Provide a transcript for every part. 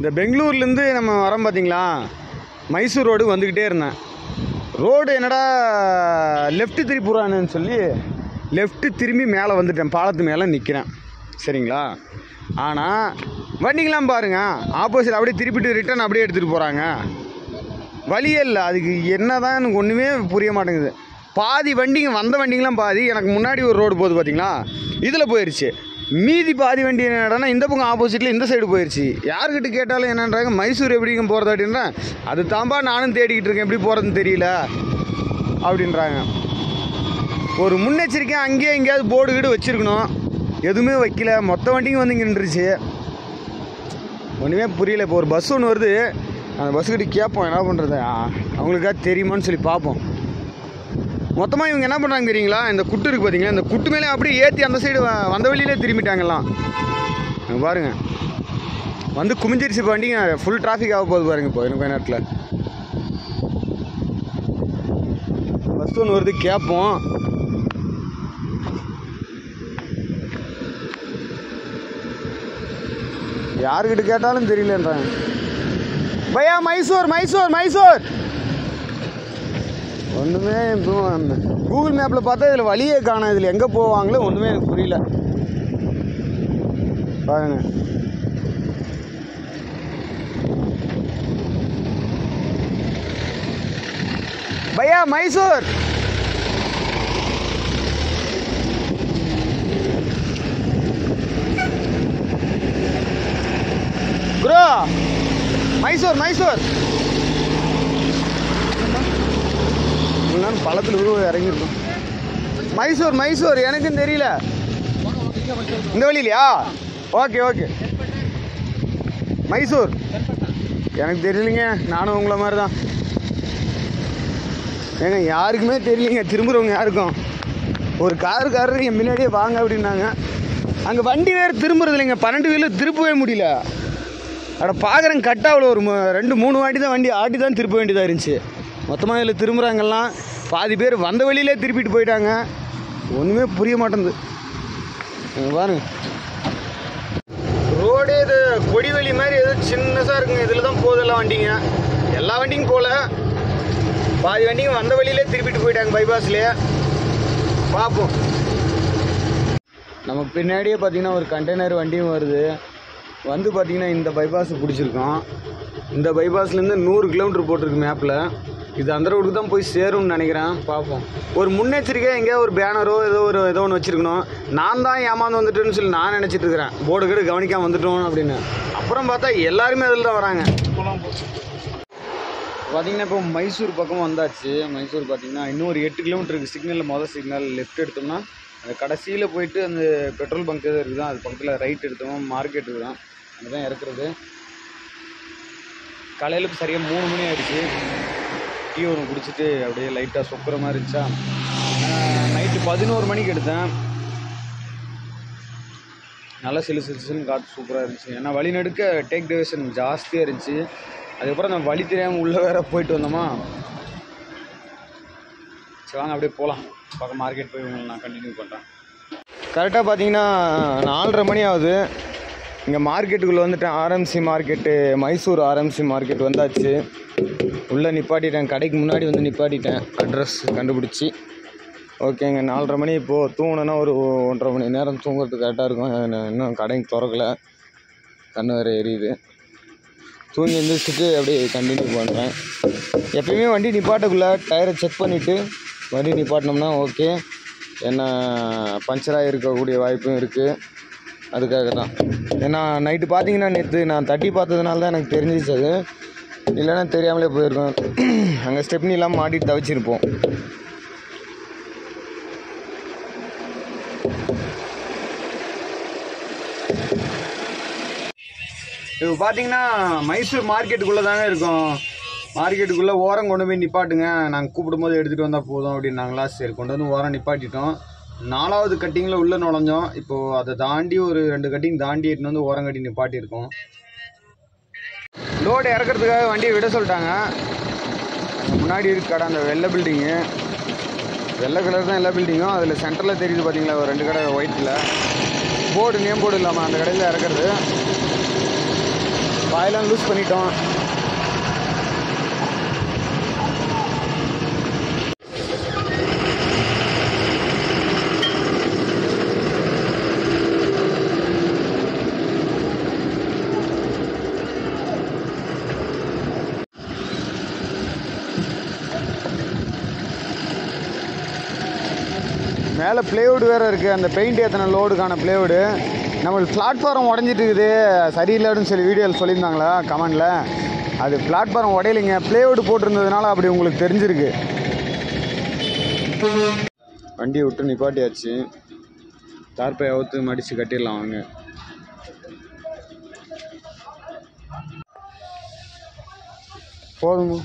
இந்த பெங்களூர்லேருந்து நம்ம வரோம் பார்த்தீங்களா மைசூர் ரோடு வந்துக்கிட்டே இருந்தேன் ரோடு என்னடா லெஃப்ட் திருப்பிடுறானுன்னு சொல்லி லெஃப்ட்டு திரும்பி மேலே வந்துட்டேன் பாலத்து மேலே நிற்கிறேன் சரிங்களா ஆனால் வண்டிங்களாம் பாருங்க ஆப்போசிட் அப்படியே திருப்பிட்டு ரிட்டர்ன் அப்படியே எடுத்துகிட்டு போகிறாங்க வழியே இல்லை அதுக்கு என்ன தான் எனக்கு ஒன்றுமே புரிய மாட்டேங்குது பாதி வண்டிங்க வந்த வண்டிங்களாம் பாதி எனக்கு முன்னாடி ஒரு ரோடு போகுது பார்த்தீங்களா இதில் போயிடுச்சு மீதி பாதி வண்டி என்னடான்னா இந்த பக்கம் ஆப்போசிட்டில் இந்த சைடு போயிடுச்சு யார்கிட்ட கேட்டாலும் என்னன்றாங்க மைசூர் எப்படிங்க போகிறது அப்படின்றேன் அது தாம்பா நானும் தேடிக்கிட்டு இருக்கேன் எப்படி போகிறதுன்னு தெரியல அப்படின்றாங்க ஒரு முன்னெச்சரிக்கை அங்கேயே எங்கேயாவது போர்டு கீடு வச்சுருக்கணும் எதுவுமே வைக்கல மொத்த வண்டிங்க வந்து இங்கே நின்றுச்சு ஒன்றுமே புரியல இப்போ ஒரு பஸ் ஒன்று வருது அந்த பஸ்ஸுக்கிட்ட கேட்போம் என்ன பண்ணுறது அவங்களுக்கா தெரியுமான்னு சொல்லி பார்ப்போம் மொத்தமாக இவங்க என்ன பண்ணுறாங்க தெரியுங்களா இந்த குட்டு இருக்குது பார்த்தீங்களா இந்த குட்டு மேலே அப்படியே ஏற்றி அந்த சைடு வந்த வழியிலே திரும்பிட்டாங்கலாம் அங்க பாருங்க வந்து குமிஞ்சிருச்சு இப்போ வண்டிங்க ஃபுல் டிராஃபிக் ஆக போகுது பாருங்க இப்போ எனக்கு நேரத்தில் பஸ் ஒன்று வருது கேட்போம் யாருக்கிட்ட கேட்டாலும் தெரியலன்றாங்க பையா மைசூர் மைசூர் மைசூர் ஒன்றுமே இப்போ கூகுள் மேப்பில் பார்த்தா இதில் வழியே காணும் இதில் எங்கே போவாங்களோ ஒன்றுமே எனக்கு புரியல பாருங்க பையா மைசூர் ப்ரோ மைசூர் மைசூர் நான் பழத்தில் விழுவ இறங்கியிருக்கோம் மைசூர் மைசூர் எனக்கும் தெரியல இந்த வழியிலையா ஓகே ஓகே மைசூர் எனக்கு தெரியலைங்க நானும் உங்களை மாதிரி தான் ஏங்க யாருக்குமே தெரியலைங்க திரும்புகிறவங்க யாருக்கும் ஒரு காருக்காரர் என் முன்னாடியே வாங்க அப்படின்னாங்க அங்கே வண்டி வேறு திரும்புறது இல்லைங்க பன்னெண்டு வீலில் திருப்பவே முடியல அட பார்க்குறேன் கட்டாவில் ஒரு மு- ரெண்டு மூணு வாட்டி தான் வண்டி ஆட்டி தான் திருப்ப வேண்டியதாக இருந்துச்சு மொத்தமாக இதில் திரும்புகிறாங்கலாம் பாதி பேர் வந்த வழியிலே திருப்பிட்டு போயிட்டாங்க ஒன்றுமே புரிய மாட்டேங்குது இங்க பாருங்க ரோடே இது கொடிவெளி மாதிரி ஏதோ சின்னதாக இருக்குங்க இதில் தான் போகுது எல்லாம் வண்டிங்க எல்லா வண்டியும் போகல பாதி வண்டிங்க வந்த வழியிலே திருப்பிட்டு போயிட்டாங்க பைபாஸ்லேயே பார்ப்போம் நமக்கு பின்னாடியே பார்த்தீங்கன்னா ஒரு கண்டெய்னர் வண்டியும் வருது வந்து பார்த்தீங்கன்னா இந்த பைபாஸ் பிடிச்சிருக்கோம் இந்த பைபாஸ்லேருந்து நூறு கிலோமீட்டர் போட்டிருக்கு மேப்பில் இது அந்த ரோடுக்கு தான் போய் சேரும்னு நினைக்கிறேன் பார்ப்போம் ஒரு முன்னெச்சரிக்கை எங்கேயோ ஒரு பேனரோ ஏதோ ஒரு ஏதோ ஒன்று வச்சுருக்கணும் நான் தான் ஏமாந்து வந்துட்டேன்னு சொல்லி நான் நினச்சிட்டு இருக்கிறேன் போர்டு கீடு கவனிக்காமல் வந்துட்டோம் அப்படின்னு அப்புறம் பார்த்தா எல்லாருமே அதில் தான் வராங்க பார்த்தீங்கன்னா இப்போ மைசூர் பக்கம் வந்தாச்சு மைசூர் பார்த்தீங்கன்னா இன்னும் ஒரு எட்டு கிலோமீட்டருக்கு சிக்னலில் மொதல் சிக்னல் லெஃப்ட் எடுத்தோம்னா அந்த கடைசியில் போயிட்டு அந்த பெட்ரோல் பங்க் எதுவும் இருக்குதா அது பக்கத்தில் ரைட் எடுத்தோம் மார்க்கெட் இருக்குதான் அங்கே தான் இறக்குறது காலையில் இப்போ சரியாக மூணு மணி ஆயிடுச்சு டீ ஒன்று குடிச்சிட்டு அப்படியே லைட்டாக சொக்குற மாதிரி இருந்துச்சா நைட்டு பதினோரு மணிக்கு எடுத்தேன் நல்லா சிலு சிலு சிலுன்னு காற்று சூப்பராக இருந்துச்சு ஏன்னா வழி நடுக்க டேக் டிவிஷன் ஜாஸ்தியாக இருந்துச்சு அதுக்கப்புறம் நான் வழி தெரியாமல் உள்ளே வேற போயிட்டு வந்தோமா சரி வாங்க அப்படியே போகலாம் பக்கம் மார்க்கெட் போய் உங்களை நான் கண்டினியூ பண்ணுறேன் கரெக்டாக பார்த்தீங்கன்னா நாலரை மணி ஆகுது இங்கே மார்க்கெட்டுக்குள்ளே வந்துட்டேன் RMC market Mysore RMC market வந்தாச்சு உள்ளே நிப்பாட்டிட்டேன் கடைக்கு முன்னாடி வந்து நிப்பாட்டிட்டேன் அட்ரஸ் கண்டுபிடிச்சி ஓகேங்க நாலரை மணி இப்போது தூங்கினேன்னா ஒரு ஒன்றரை மணி நேரம் தூங்குறதுக்கு கரெக்டாக இருக்கும் நான் இன்னும் கடைக்கு திறக்கல கண்ணு வேறு எரியுது தூங்கி எழுந்திரிச்சிட்டு அப்படியே கண்டினியூ பண்ணுறேன் எப்பயுமே வண்டி நிப்பாட்டக்குள்ளே டயரை செக் பண்ணிவிட்டு வண்டி நிப்பாட்டினோம்னா ஓகே என்ன பஞ்சராக இருக்கக்கூடிய வாய்ப்பும் இருக்குது அதுக்காக தான் ஏன்னா நைட்டு பார்த்தீங்கன்னா நேற்று நான் தட்டி பார்த்ததுனால தான் எனக்கு தெரிஞ்சிச்சு அது இல்லைன்னா தெரியாமலே போயிருக்கோம் அங்கே ஸ்டெப்னி இல்லாமல் மாட்டிட்டு தவிச்சிருப்போம் இப்போ பார்த்தீங்கன்னா மைசூர் மார்க்கெட்டுக்குள்ளே தாங்க இருக்கோம் மார்க்கெட்டுக்குள்ளே ஓரம் கொண்டு போய் நிப்பாட்டுங்க நாங்கள் கூப்பிடும்போது எடுத்துகிட்டு வந்தால் போதும் அப்படின்னாங்களா சரி கொண்டு வந்து ஓரம் நிப்பாட்டிட்டோம் நாலாவது கட்டிங்கில் உள்ளே நுழைஞ்சோம் இப்போது அதை தாண்டி ஒரு ரெண்டு கட்டிங் தாண்டி எடுத்துன்னு வந்து ஓரம் கட்டி நிப்பாட்டியிருக்கோம் லோடு இறக்கிறதுக்காக வண்டியை விட சொல்லிட்டாங்க அங்க முன்னாடி இருக்கு கடை அந்த வெள்ளை பில்டிங்கு வெள்ளை கலர் தான் எல்லா பில்டிங்கும் அதில் சென்டரில் தெரியுது பார்த்தீங்களா ஒரு ரெண்டு கடை ஒயிட்டில் போர்டு நேம் போர்டு இல்லாமல் அந்த கடையில் இறக்குறது பாயெல்லாம் லூஸ் பண்ணிட்டோம் மேலே பிளேவுட் வேறு இருக்குது அந்த பெயிண்ட் ஏற்றின லோடுக்கான பிளேவுடு நம்மளுக்கு பிளாட்ஃபார்ம் உடஞ்சிட்டு இருக்குது சரியில்லைன்னு சொல்லி வீடியோவில் சொல்லியிருந்தாங்களா கமெண்டில் அது பிளாட்ஃபார்ம் உடையலைங்க பிளேவுட் போட்டிருந்ததுனால அப்படி உங்களுக்கு தெரிஞ்சிருக்கு வண்டியை விட்டு நிப்பாட்டியாச்சு தார்ப்பை அவுத்து மடித்து கட்டிடலாம் வாங்க போதும்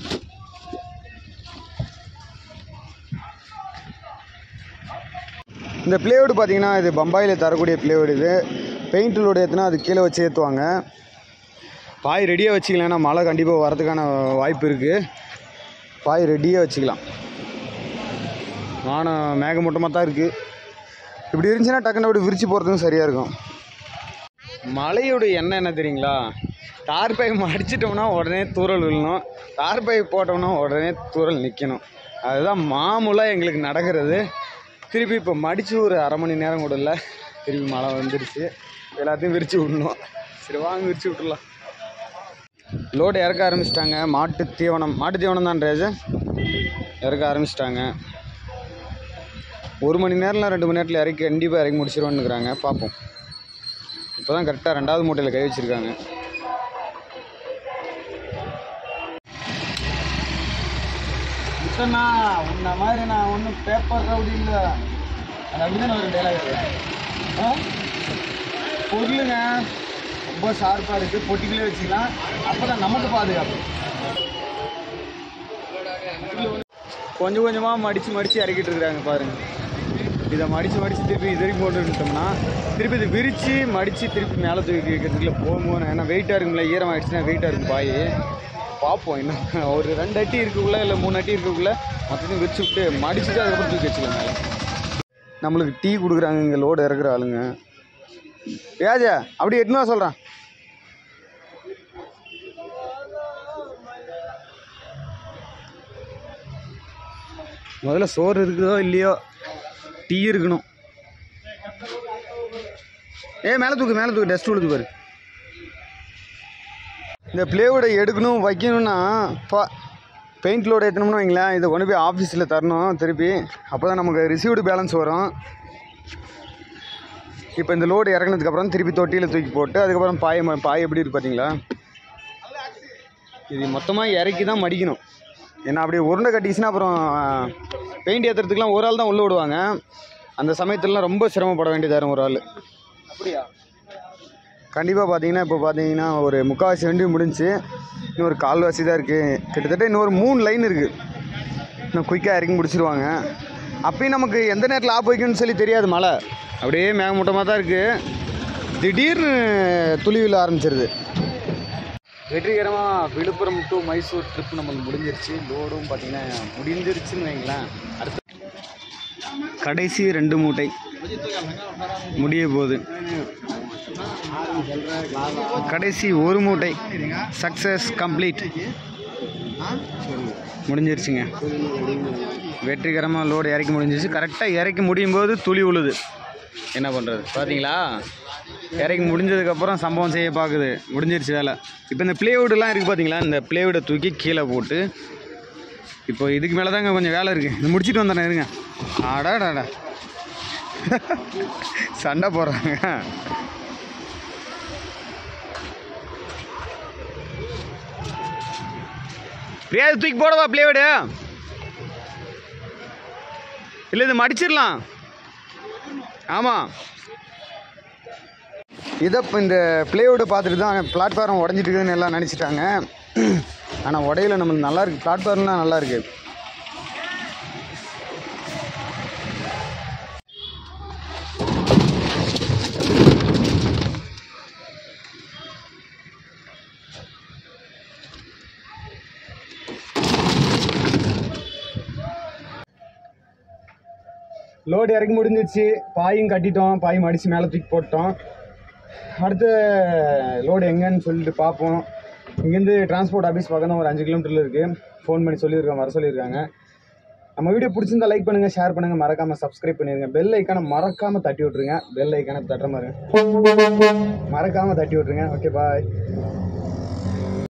இந்த பிளேவுட் பார்த்தீங்கன்னா இது பம்பாயில் தரக்கூடிய பிளேவுட் இது பெயிண்ட் லோடு ஏற்றுனா அது கீழே வச்சு ஏற்றுவாங்க பாய் ரெடியாக வச்சுக்கலன்னா மழை கண்டிப்பாக வரதுக்கான வாய்ப்பு இருக்குது பாய் ரெடியாக வச்சுக்கலாம் வானம் மேகமூட்டமாக தான் இருக்குது இப்படி இருந்துச்சுன்னா டக்குன்னு அப்படி விரிச்சு போகிறதுக்கும் சரியாக இருக்கும் மழையோட எண்ணெய் என்ன தெரியுங்களா தார் பை மடிச்சிட்டோம்னா உடனே தூரல் விழணும் தார் பை போட்டோம்னா உடனே தூரல் நிற்கணும் அதுதான் மாமூலாக எங்களுக்கு நடக்கிறது திருப்பி இப்போ மடித்து ஒரு அரை மணி நேரம் கூட இல்லை திருப்பி மழை வந்துடுச்சு எல்லாத்தையும் விரித்து விடணும் சரி வாங்க விரித்து விட்டுலாம் லோடு இறக்க ஆரம்பிச்சிட்டாங்க மாட்டு தீவனம் மாட்டு தீவனம் தான் ரேஜ் இறக்க ஆரம்பிச்சிட்டாங்க ஒரு மணி நேரம்ல ரெண்டு மணி நேரத்தில் இறக்கி கண்டிப்பாக இறக்கி முடிச்சிருவோன்னுக்குறாங்க பார்ப்போம் இப்போ தான் கரெக்டாக ரெண்டாவது மூட்டையில் கை வச்சுருக்காங்க முத்தண்ணா உன்ன மாதிரி நான் ஒன்றும் பேப்பர் ரவுடி இல்லை அது அப்படிதான் ஒரு டைலாக் பொருளுங்க ரொம்ப ஷார்ப்பாக இருக்குது பொட்டிக்குள்ளே வச்சுக்கலாம் அப்போ தான் நமக்கு பாதுகாப்பு கொஞ்சம் கொஞ்சமாக மடித்து மடித்து இறக்கிட்டு இருக்கிறாங்க பாருங்க இதை மடித்து மடித்து திருப்பி இது வரைக்கும் போட்டு விட்டோம்னா திருப்பி இது விரித்து மடித்து திருப்பி மேலே தூக்கி வைக்கிறதுக்குள்ள போகும்போது ஏன்னா வெயிட்டாக இருக்கும்ல ஈரம் ஆயிடுச்சுன்னா வெயிட்டாக இருக்கும் பாய் பார்ப்போம் இன்னும் ஒரு ரெண்டு அட்டி இருக்குள்ள இல்லை மூணு அட்டி இருக்குள்ள மொத்தத்தையும் விரிச்சு விட்டு மடிச்சுட்டு அதுக்கப்புறம் தூக்கி வச்சுக்கலாம் மேலே நம்மளுக்கு டீ கொடுக்குறாங்க இங்கே லோடு இறக்குற ஆளுங்க ஏஜா அப்படி எட்டுனா சொல்கிறேன் முதல்ல சோறு இருக்குதோ இல்லையோ டீ இருக்கணும் ஏ மேலே தூக்கு மேலே தூக்கு டஸ்ட் விழுது பாரு இந்த பிளேவுடை எடுக்கணும் வைக்கணும்னா பா பெயிண்ட் லோடு ஏற்றணும்னு வைங்களேன் இதை கொண்டு போய் ஆஃபீஸில் தரணும் திருப்பி அப்போ தான் நமக்கு ரிசீவ்டு பேலன்ஸ் வரும் இப்போ இந்த லோடு இறக்குனதுக்கப்புறம் திருப்பி தொட்டியில் தூக்கி போட்டு அதுக்கப்புறம் பாய ம- பாய் எப்படி இருக்கு பார்த்தீங்களா இது மொத்தமாக இறக்கி தான் மடிக்கணும் ஏன்னா அப்படியே உருண்டை கட்டிச்சுன்னா அப்புறம் பெயிண்ட் ஏற்றுறதுக்குலாம் ஒரு ஆள் தான் உள்ளே விடுவாங்க அந்த சமயத்துலலாம் ரொம்ப சிரமப்பட வேண்டியதாக இருக்கும் ஒரு ஆள் அப்படியா கண்டிப்பாக பார்த்தீங்கன்னா இப்போ பார்த்தீங்கன்னா ஒரு முக்கால்வாசி வண்டி முடிஞ்சுச்சு இன்னும் ஒரு கால்வாசி தான் இருக்குது கிட்டத்தட்ட இன்னொரு மூணு லைன் இருக்குது இன்னும் குயிக்காக இறக்கி முடிச்சிருவாங்க அப்பயும் நமக்கு எந்த நேரத்தில் ஆப் வைக்கணும்னு சொல்லி தெரியாது மழை அப்படியே மேகமூட்டமாக தான் இருக்குது திடீர்னு துளி விழ ஆரம்பிச்சிருது வெற்றிகரமாக விழுப்புரம் டு மைசூர் ட்ரிப் நம்மளுக்கு முடிஞ்சிருச்சு லோடும் பார்த்தீங்கன்னா முடிஞ்சிருச்சுன்னு வைங்களேன் அடுத்து கடைசி ரெண்டு மூட்டை முடிய போகுது கடைசி ஒரு மூட்டை சக்ஸஸ் கம்ப்ளீட் முடிஞ்சிருச்சுங்க வெற்றிகரமாக லோடு இறக்கி முடிஞ்சிருச்சு கரெக்டாக இறக்கி முடியும் போது துளி உழுது என்ன பண்ணுறது பார்த்தீங்களா இறக்கி முடிஞ்சதுக்கப்புறம் சம்பவம் செய்ய பார்க்குது முடிஞ்சிருச்சு வேலை இப்போ இந்த பிளேவுட்லாம் இருக்குது பார்த்தீங்களா இந்த பிளேவுடை தூக்கி கீழே போட்டு இப்போ இதுக்கு மேலே தாங்க கொஞ்சம் வேலை இருக்குது இது முடிச்சிட்டு வந்துடுறேன் இருங்க ஆடாடாடா சண்டை போடுறாங்க பிரியா இது தூக்கி போடவா பிளேவுடு இல்லை இது மடிச்சிடலாம் ஆமாம் இதை இப்போ இந்த பிளேவுட்டை பார்த்துட்டு தான் பிளாட்ஃபார்ம் உடஞ்சிட்டு இருக்குதுன்னு எல்லாம் நினச்சிட்டாங்க ஆனால் உடையில நம்மளுக்கு நல்லா இருக்குது பிளாட்ஃபார்ம்லாம் நல்லா இருக்குது லோடு இறக்கி முடிஞ்சிச்சு பாயும் கட்டிட்டோம் பாய் மடித்து மேலே தூக்கி போட்டோம் அடுத்து லோடு எங்கன்னு சொல்லிட்டு பார்ப்போம் இங்கேருந்து டிரான்ஸ்போர்ட் ஆஃபீஸ் பக்கம் தான் ஒரு அஞ்சு கிலோமீட்டரில் இருக்குது ஃபோன் பண்ணி சொல்லியிருக்காங்க வர சொல்லியிருக்காங்க நம்ம வீடியோ பிடிச்சிருந்தா லைக் பண்ணுங்கள் ஷேர் பண்ணுங்கள் மறக்காமல் சப்ஸ்கிரைப் பண்ணிடுங்க பெல் ஐக்கானை மறக்காமல் தட்டி விட்ருங்க பெல் ஐக்கானை தட்டுற மாதிரி மறக்காமல் தட்டி விட்ருங்க ஓகே பாய்